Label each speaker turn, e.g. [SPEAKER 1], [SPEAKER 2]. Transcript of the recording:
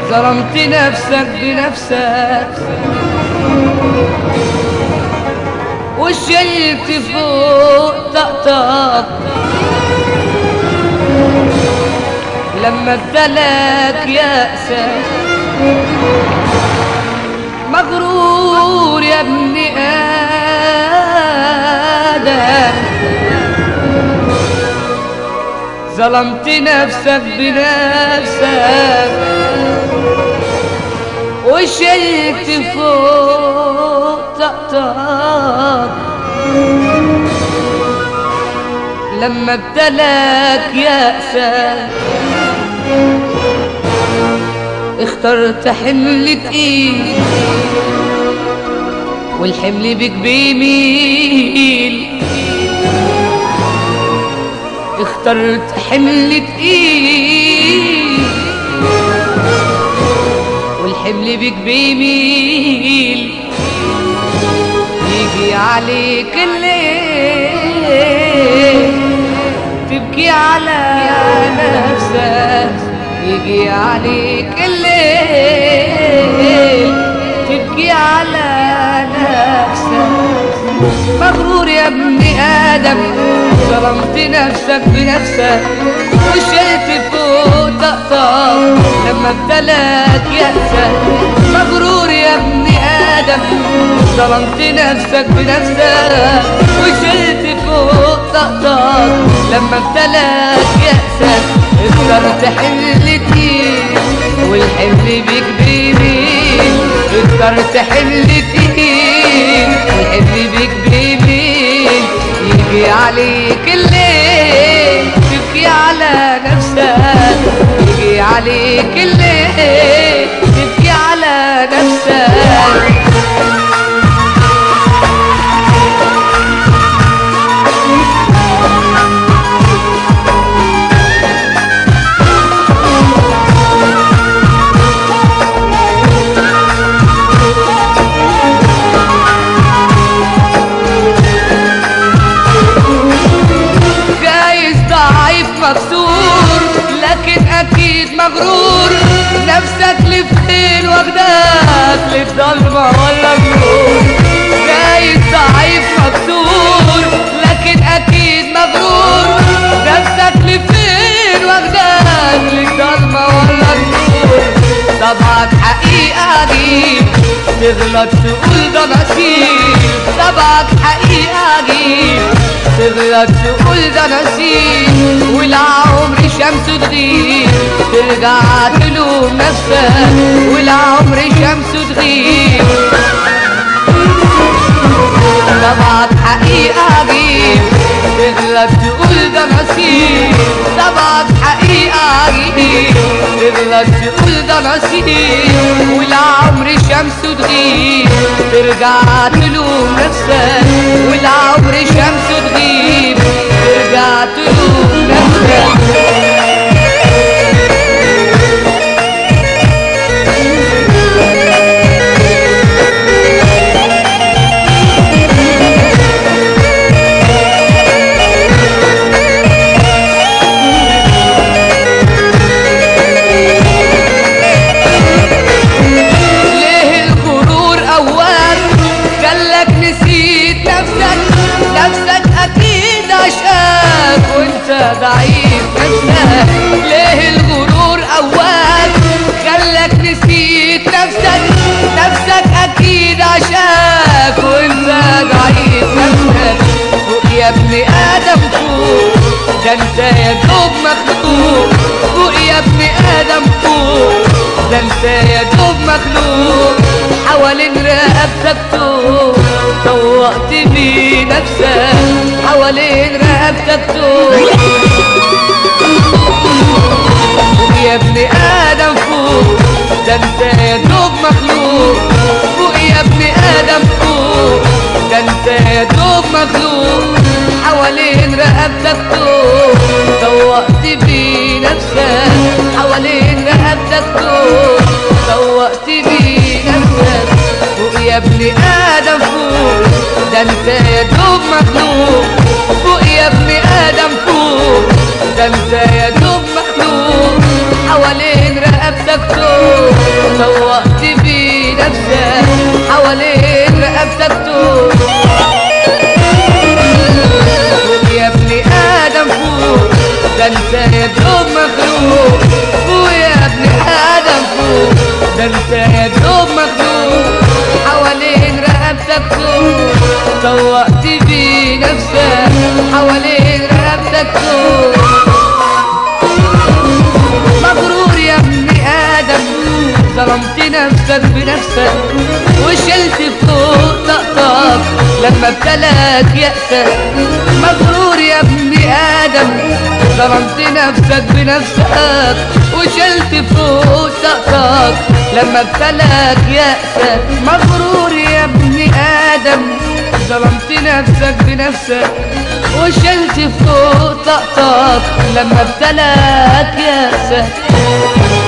[SPEAKER 1] ظلمت نفسك بنفسك وشلت فوق طقطق لما ابتلاك يأسك مغرور يا ابن آدم ظلمت نفسك بنفسك وشلت فوق طقطق لما ابتلاك يأسك اخترت حمل تقيل والحمل بك بيميل اخترت حمل تقيل والحمل بك بيميل يجي عليك الليل تبكي على نفسك يجي عليك الليل تبكي على نفسك مغرور يا ابن آدم ظلمت نفسك بنفسك وشلت فوق طقطق لما ابتلاك يأسك مغرور يا ابن آدم ظلمت نفسك بنفسك وشلت فوق طقطق لما ابتلاك يأسك اخترت حملتي والحمل بيك بيميل اخترت حملتي والحمل بيك بيميل يجي عليك الليل تبكي على نفسك يجي عليك الليل تبكي على نفسك جايز ضعيف مكسور لكن اكيد مغرور نفسك لفين واخداك للضلمة ولا النور جايز ضعيف مكسور لكن اكيد مغرور نفسك لفين واخداك للضلمة ولا النور طبعا حقيقة دي تغلط تقول ده نصيب طبعا حقيقة دي تغلط تقول ده نصيب والعمر شمس تغيب ترجع تلوم نفسك والعمر شمس تغيب طبعا حقيقة عجيب تغلط تقول ده نصيب طبعا حقيقة عجيب تغلط تقول ده نصيب والعمر شمس تغيب ترجع تلوم نفسك والعمر شمس تغيب ترجع تلوم نفسك ليه الغرور أول خلك نسيت نفسك نفسك أكيد عشقك وانت ضعيف نفسك ليه الغرور أول خلك نسيت نفسك نفسك أكيد عشقك وانت ضعيف نفسك فوق يا ابن آدم فوق ده انت يا دوب مخلوق فوق يا ابن آدم فوق ده انت يا دوب مخلوق حوالين رقبتك توب طوقت بيه نفسك حوالين رقبتك توب فوق يا ابن آدم فوق ده انت يا دوب مخلوق فوق يا ابن آدم فوق ده انت يا دوب مخلوق حوالين رقبتك توب طوقت بيه نفسك حوالين رقبتك توب طوقت بيه نفسك فوق يا ابن آدم فوق ده انت يا دوب مخلوق فوق يا ابن آدم فوق ده انت يا دوب مخلوق حوالين رقبتك توب انت يا دوب مخلوق حوالين رقبتك طول سوقت بيه نفسك حوالين رقبتك طول مغرور يا ابن ادم ظلمت نفسك بنفسك وشلت فوق طاقتك لما ابتلاك يأسك مغرور يا ابن ادم ظلمت نفسك بنفسك وشلت فوق طاقتك لما ابتلاك يأسك مغرور يا ابن ادم ظلمت نفسك بنفسك وشلت فوق طاقتك لما ابتلاك يأسك